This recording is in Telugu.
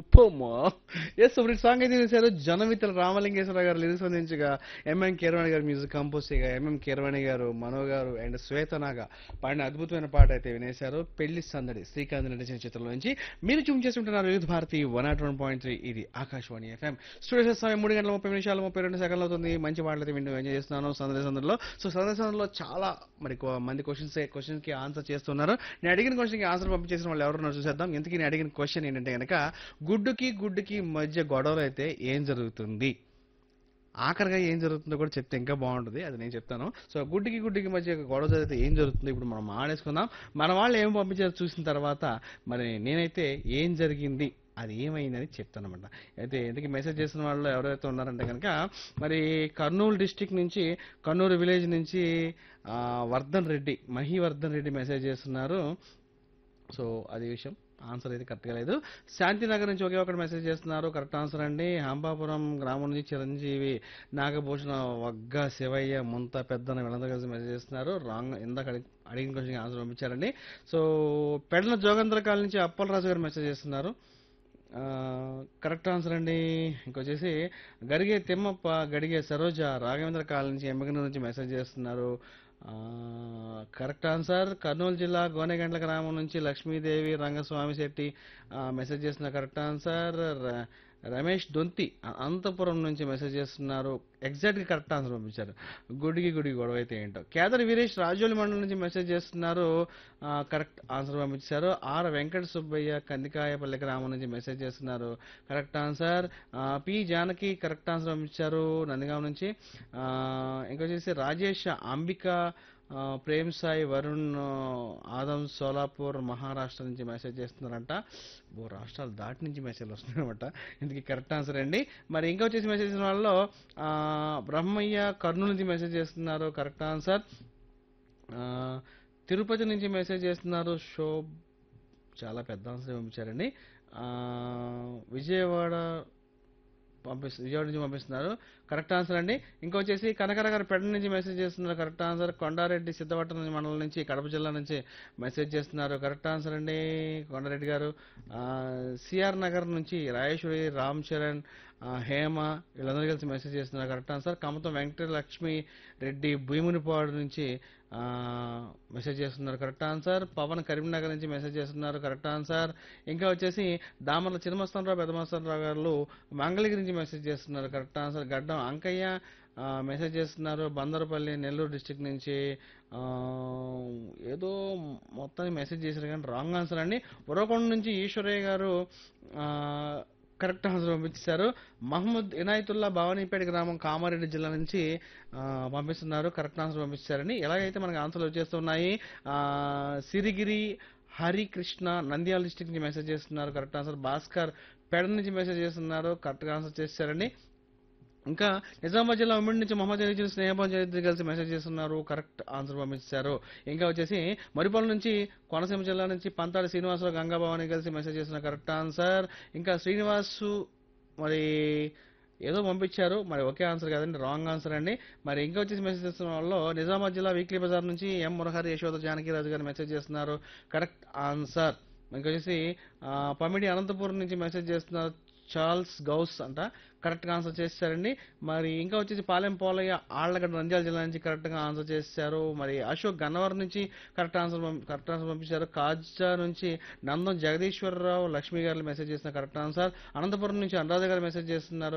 సూపర్మా ఎస్ ఇప్పుడు సాంగ్ అయితే చేశారు జనమిత్ర రామలింగేశ్వర గారు లిరిక్స్ అందించగా MM Keeravani garu music compose చేయగా ఎంఎం కీరవాణి గారు మనో గారు అండ్ శ్వేతనాగా పాడిన అద్భుతమైన పాట అయితే వినేశారు పెళ్లి సందడి శ్రీకాంత్ నటించిన చిత్రంలో నుంచి మీరు చూమ్ చేస్తుంటున్నారు Vividh Bharati one naught one point three ఇది ఆకాశవాణి ఎఫ్ఎం స్టూడియో సమయం మూడు గంటల ముప్పై నిమిషాలు ముప్పై రెండు సెకండ్లు అవుతుంది మంచి పాటలు అయితే వింటూ ఎంజాయ్ చేస్తున్నాను సందడి సందడిలో సో సందడి సందడిలో చాలా మరి కొ- మంది క్వశ్చన్స్ క్వశ్చన్స్ కి ఆన్సర్ చేస్తున్నారు నేను అడిగిన క్వశ్చన్ కి ఆన్సర్ పంపించేసిన వాళ్ళు ఎవరున్నారు చూసేద్దాం ఎందుకు నేను అడిగిన క్వశ్చన్ ఏంటంటే కనుక గుడ్డుకి గుడ్డుకి మధ్య గొడవలు అయితే ఏం జరుగుతుంది ఆఖరిగా ఏం జరుగుతుందో కూడా చెప్తే ఇంకా బాగుంటుంది అది నేను చెప్తాను సో గుడ్డికి గుడ్డికి మధ్య గొడవ జరిగితే ఏం జరుగుతుంది ఇప్పుడు మనం ఆడేసుకుందాం మన వాళ్ళు ఏం పంపించారో చూసిన తర్వాత మరి నేనైతే ఏం జరిగింది అది ఏమైందని చెప్తాను అనమాట అయితే ఇంతకీ మెసేజ్ చేసిన వాళ్ళు ఎవరైతే ఉన్నారంటే కనుక మరి కర్నూలు డిస్టిక్ నుంచి కర్నూలు విలేజ్ నుంచి ఆ, వర్ధన్ రెడ్డి మహివర్ధన్ రెడ్డి మెసేజ్ చేస్తున్నారు సో అది విషయం ఆన్సర్ అయితే కరెక్ట్గా లేదు శాంతినగర్ నుంచి ఒకే ఒకటి మెసేజ్ చేస్తున్నారు కరెక్ట్ ఆన్సర్ అండి హంపాపురం గ్రామం నుంచి చిరంజీవి నాగభూషణ వగ్గ శివయ్య ముంత పెద్దన వీళ్ళందరూ కలిసి మెసేజ్ చేస్తున్నారు రాంగ్ ఇందాక అడిగి అడిగిన క్వశ్చన్ ఆన్సర్ పంపించారండి సో పెడల జోగేంద్ర కాలనీ నుంచి అప్పలరాజు గారు మెసేజ్ చేస్తున్నారు ఆ, కరెక్ట్ ఆన్సర్ అండి ఇంకొచ్చేసి గడిగే తిమ్మప్ప గడిగే సరోజ రాఘవేంద్ర కాలనీ నుంచి ఎమ్మగనూరు నుంచి మెసేజ్ చేస్తున్నారు ఆ, కరెక్ట్ ఆన్సర్ కర్నూలు జిల్లా గోనెగండ్ల గ్రామం నుంచి లక్ష్మీదేవి రంగస్వామి శెట్టి ఆ, మెసేజ్ చేస్తున్న కరెక్ట్ ఆన్సర్ ర- రమేష్ దొంతి అ- అనంతపురం నుంచి మెసేజ్ చేస్తున్నారు ఎగ్జాక్ట్గా కరెక్ట్ ఆన్సర్ పంపించారు గుడికి గుడికి గొడవ అయితే ఏంటో కేదర్ వీరేష్ రాజోలి మండలం నుంచి మెసేజ్ చేస్తున్నారు ఆ, కరెక్ట్ ఆన్సర్ పంపించారు ఆర్ వెంకట సుబ్బయ్య కందికాయపల్లి గ్రామం నుంచి మెసేజ్ చేస్తున్నారు కరెక్ట్ ఆన్సర్ ఆ, పి జానకి కరెక్ట్ ఆన్సర్ పంపించారు నందిగాం నుంచి ఆ, ఇంకొచ్చేసి రాజేష్ అంబిక ఆ, ప్రేమ్ సాయి వరుణ్ ఆ, ఆదం సోలాపూర్ మహారాష్ట్ర నుంచి మెసేజ్ చేస్తున్నారంట ఓ రాష్ట్రాలు దాటి నుంచి మెసేజ్ వస్తున్నాయన్నమాట ఇందుకు కరెక్ట్ ఆన్సర్ అండి మరి ఇంకా వచ్చేసి మెసేజ్ చేసిన వాళ్ళలో ఆ, బ్రహ్మయ్య కర్నూలు నుంచి మెసేజ్ చేస్తున్నారు కరెక్ట్ ఆన్సర్ ఆ, తిరుపతి నుంచి మెసేజ్ చేస్తున్నారు షో చాలా పెద్ద ఆన్సర్ పంపించారండి ఆ, విజయవాడ పంపిస్తు విజయవాడ నుంచి పంపిస్తున్నారు కరెక్ట్ ఆన్సర్ అండి ఇంకా వచ్చేసి కనకర గారు పెడ నుంచి మెసేజ్ చేస్తున్నారు కరెక్ట్ ఆన్సర్ కొండారెడ్డి సిద్ధవట్టం నుంచి మండలం నుంచి కడప జిల్లా నుంచి మెసేజ్ చేస్తున్నారు కరెక్ట్ ఆన్సర్ అండి కొండారెడ్డి గారు ఆ, సిఆర్ నగర్ నుంచి రాయేశ్వరి రామ్ చరణ్ ఆ, హేమ వీళ్ళందరూ కలిసి మెసేజ్ చేస్తున్నారు కరెక్ట్ ఆన్సర్ కమతం వెంకట లక్ష్మి రెడ్డి భూమునిపాడు నుంచి ఆ, మెసేజ్ చేస్తున్నారు కరెక్ట్ ఆన్సర్ పవన్ కరీంనగర్ నుంచి మెసేజ్ చేస్తున్నారు కరెక్ట్ ఆన్సర్ ఇంకా వచ్చేసి దామర్ల చిన్నమస్తానరావు పెద్దమస్తానరావు గారు మంగళగిరి నుంచి మెసేజ్ చేస్తున్నారు కరెక్ట్ ఆన్సర్ గడ్డం అంకయ్య ఆ, మెసేజ్ చేస్తున్నారు బందరపల్లి నెల్లూరు డిస్టిక్ నుంచి ఆ, ఏదో మొత్తాన్ని మెసేజ్ చేశారు కానీ రాంగ్ ఆన్సర్ అండి ఉరవకొండ నుంచి ఈశ్వరయ్య గారు ఆ, కరెక్ట్ ఆన్సర్ పంపించారు మహమ్మద్ ఇనాయతుల్లా భవానీపేట గ్రామం కామారెడ్డి జిల్లా నుంచి ఆ, పంపిస్తున్నారు కరెక్ట్ ఆన్సర్ పంపించారని ఎలాగైతే మనకి ఆన్సర్లు వచ్చేస్తున్నాయి ఆ, సిరిగిరి హరికృష్ణ నంద్యాల డిస్టిక్ నుంచి మెసేజ్ చేస్తున్నారు కరెక్ట్ ఆన్సర్ భాస్కర్ పెడ నుంచి మెసేజ్ చేస్తున్నారు కరెక్ట్గా ఆన్సర్ చేశారండి ఇంకా నిజామాబాద్ జిల్లా ఉమ్మడి నుంచి మహమ్మద్ అలీ స్నేహభావం చరిత్ర కలిసి మెసేజ్ చేస్తున్నారు కరెక్ట్ ఆన్సర్ పంపించారు ఇంకా వచ్చేసి మరిపల్లి నుంచి కోనసీమ జిల్లా నుంచి పంతాడి శ్రీనివాసరావు గంగాభవాని కలిసి మెసేజ్ చేస్తున్నారు కరెక్ట్ ఆన్సర్ ఇంకా శ్రీనివాసు మరి ఏదో పంపించారు మరి ఒకే ఆన్సర్ కాదండి రాంగ్ ఆన్సర్ అండి మరి ఇంకా వచ్చేసి మెసేజ్ చేస్తున్న వాళ్ళు నిజామాబాద్ జిల్లా వీక్లీ బజార్ నుంచి ఎం మురహరి యశోద జానకిరాజు గారు మెసేజ్ చేస్తున్నారు కరెక్ట్ ఆన్సర్ ఇంకా వచ్చేసి ఆ, పమిడి అనంతపురం నుంచి మెసేజ్ చేస్తున్నారు చార్ల్స్ గౌస్ అంట కరెక్ట్గా ఆన్సర్ చేశారండి మరి ఇంకా వచ్చేసి పాలెం పోలయ్య ఆళ్లగడ్డ నంద్యాల జిల్లా నుంచి కరెక్ట్గా ఆన్సర్ చేశారు మరి అశోక్ గన్నవరం నుంచి కరెక్ట్ ఆన్సర్ పంపి- కరెక్ట్ ఆన్సర్ పంపించారు కాజా నుంచి నందం జగదీశ్వరరావు లక్ష్మి గారు మెసేజ్ చేసిన కరెక్ట్ ఆన్సర్ అనంతపురం నుంచి అనురాధ గారు మెసేజ్ చేస్తున్నారు